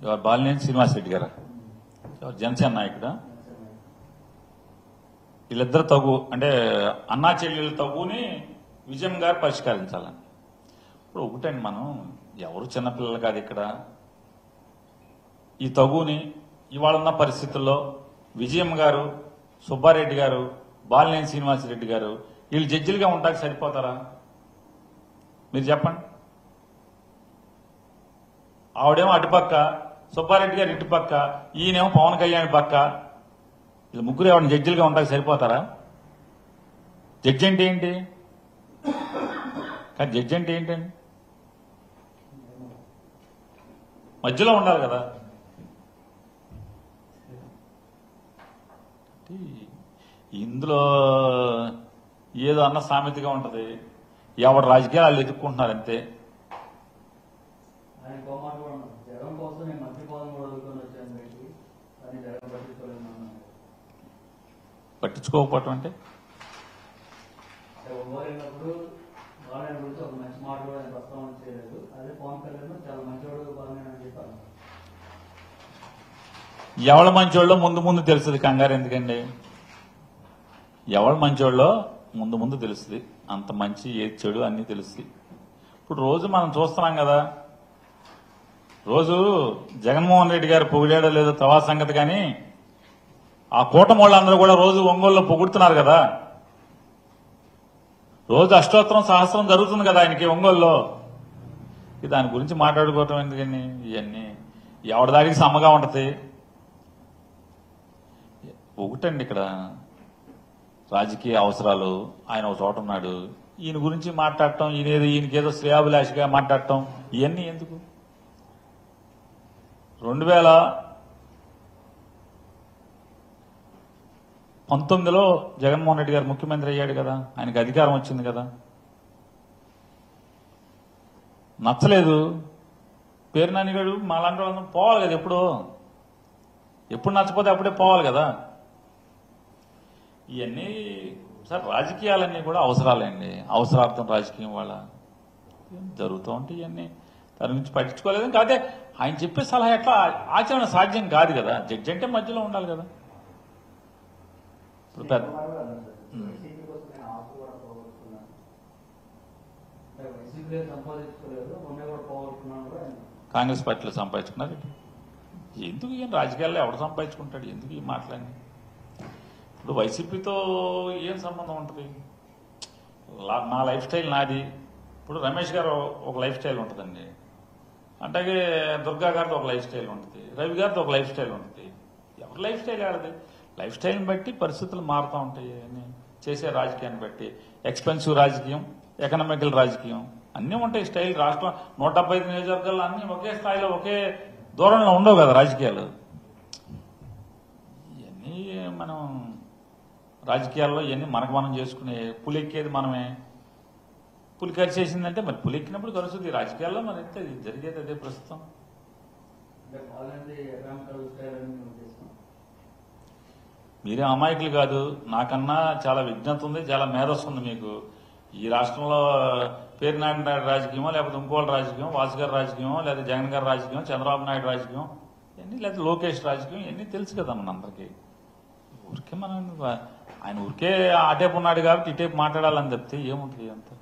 ఎవరు బాలినేని శ్రీనివాస్ రెడ్డి గారా ఎవరు జనసేన నాయకుడా వీళ్ళిద్దరు తగు అంటే అన్నా చెల్లెల తగుని విజయం గారు పరిష్కరించాలని ఇప్పుడు ఒకటండి మనం ఎవరు చిన్నపిల్లలు కాదు ఇక్కడ ఈ తగుని ఇవాళ ఉన్న పరిస్థితుల్లో విజయం గారు సుబ్బారెడ్డి గారు బాలినేని శ్రీనివాసరెడ్డి గారు వీళ్ళు జడ్జిలుగా ఉంటాక సరిపోతారా మీరు చెప్పండి ఆవిడేమో అటుపక్క సుబ్బారెడ్డి గారు ఇటుపక్క ఈయనేమో పవన్ కళ్యాణ్ పక్క వీళ్ళు ముగ్గురు ఎవరిని జడ్జిలుగా ఉంటాక సరిపోతారా జడ్జి అంటే ఏంటి కానీ జడ్జి అంటే ఏంటండి మధ్యలో ఉండాలి కదా ఇందులో ఏదో అన్న సామెతగా ఉంటది ఎవరు రాజకీయాలు వాళ్ళు ఎదుర్కొంటున్నారు అంతే ఆయన కోమాట కూడా ఉన్నారు జగన్ కోసం నేను మంత్రి పదం కూడా వదులుకొని వచ్చాను బయటికి కానీ జగన్ పట్టించుకోలేదు అన్నాను పట్టించుకోకపోవటం అంటే అంటే ఓవరైనప్పుడు బాలయ్య గురించి ఒక మంచి మాట కూడా ఆయన ప్రస్తావన చేయలేదు అదే పవన్ కళ్యాణ్ చాలా మంచివాడు బాలయ్య అని చెప్పాను ఎవడ మంచోళ్ళో ముందు ముందు తెలుస్తుంది కంగారు ఎందుకండి ఎవడ మంచోళ్ళో ముందు ముందు తెలుస్తుంది అంత మంచి ఏది చెడు అన్నీ తెలుస్తుంది ఇప్పుడు రోజు మనం చూస్తున్నాం కదా రోజు జగన్మోహన్ రెడ్డి గారు పొగిడాడో లేదో తవా సంగతి కానీ ఆ కూటమి వాళ్ళందరూ కూడా రోజు ఒంగోలులో పొగుడుతున్నారు కదా రోజు అష్టోత్తరం సహస్రం జరుగుతుంది కదా ఆయనకి ఒంగోలులో ఇక దాని గురించి మాట్లాడుకోవటం ఎందుకని ఇవన్నీ ఎవరి దానికి సమ్మగా ఉంటది ఒకటండి ఇక్కడ రాజకీయ అవసరాలు ఆయన ఒక చోట ఉన్నాడు ఈయన గురించి మాట్లాడటం ఈయన ఏదో ఈయనకేదో శ్రేయాభిలాషిగా మాట్లాడటం ఇవన్నీ ఎందుకు రెండు వేల పంతొమ్మిదిలో జగన్మోహన్ రెడ్డి గారు ముఖ్యమంత్రి అయ్యాడు కదా ఆయనకి అధికారం వచ్చింది కదా నచ్చలేదు పేరు నానిగాడు మాలాంటి వాళ్ళందరం పోవాలి కదా ఎప్పుడో ఎప్పుడు నచ్చపోతే అప్పుడే పోవాలి కదా ఇవన్నీ సార్ రాజకీయాలన్నీ కూడా అవసరాలండి అవసరార్థం రాజకీయం వాళ్ళ జరుగుతూ ఉంటాయి ఇవన్నీ దాని గురించి పట్టించుకోలేదు కాదే ఆయన చెప్పే సలహా ఎట్లా ఆచరణ సాధ్యం కాదు కదా జడ్జి అంటే మధ్యలో ఉండాలి కదా ఇప్పుడు పెద్ద కుమార్ కూడా అన్నారు సార్ వైసీపీ కోసం నేను ఆస్తులు కూడా పోగొట్టుకున్నాను అంటే వైసీపీ సంపాదించుకోలేదు మొన్న కూడా పోగొట్టుకున్నాను కూడా ఆయన కాంగ్రెస్ పార్టీలో సంపాదించుకున్నారు ఎందుకు ఈయన రాజకీయాల్లో ఎవడు సంపాదించుకుంటాడు ఎందుకు ఈ మాటలన్నీ ఇప్పుడు వైసీపీతో ఏం సంబంధం ఉంటుంది లా- నా లైఫ్ స్టైల్ నాది ఇప్పుడు రమేష్ గారు ఒక లైఫ్ స్టైల్ ఉంటుందండి అట్లాగే దుర్గా గారితో ఒక లైఫ్ స్టైల్ ఉంటుంది రవి గారితో ఒక లైఫ్ స్టైల్ ఉంటుంది ఎవరి లైఫ్ స్టైల్ ఆడది లైఫ్ స్టైల్ని బట్టి పరిస్థితులు మారుతూ ఉంటాయి అన్ని చేసే రాజకీయాన్ని బట్టి ఎక్స్పెన్సివ్ రాజకీయం ఎకనామికల్ రాజకీయం అన్నీ ఉంటాయి స్టైల్ రాష్ట్రం నూట డెబ్బై ఐదు నియోజకవర్గాలు అన్ని ఒకే స్థాయిలో ఒకే దూరంలో ఉండవు కదా రాజకీయాలు ఇవన్నీ మనం రాజకీయాల్లో ఇవన్నీ మనకు మనం చేసుకునే పులెక్కేది మనమే పులి కరిచేసిందంటే మరి పులి ఎక్కినప్పుడు కలుస్తుంది రాజకీయాల్లో మరి ఎంత ఇది జరిగేది అదే ప్రస్తుతం అంటే బాలయ్య ఎకనామికల్ స్టైల్ అని మేము చేస్తాం మీరే అమాయకులు కాదు నాకన్నా చాలా విజ్ఞత ఉంది చాలా మేధస్సు ఉంది మీకు ఈ రాష్ట్రంలో పేరు నాయుడు రాజకీయమో లేకపోతే ఇంకోళ్ళ రాజకీయం వాసు గారి రాజకీయం లేదా జగన్ గారి రాజకీయం చంద్రబాబు నాయుడు రాజకీయం ఇవన్నీ లేదా లోకేష్ రాజకీయం ఇవన్నీ తెలుసు కదా మన అందరికీ ఊరికే మనం ఆయన ఊరికే అటేపు ఉన్నాడు కాబట్టి ఇటేపు మాట్లాడాలని చెప్తే ఏముంటుంది అంత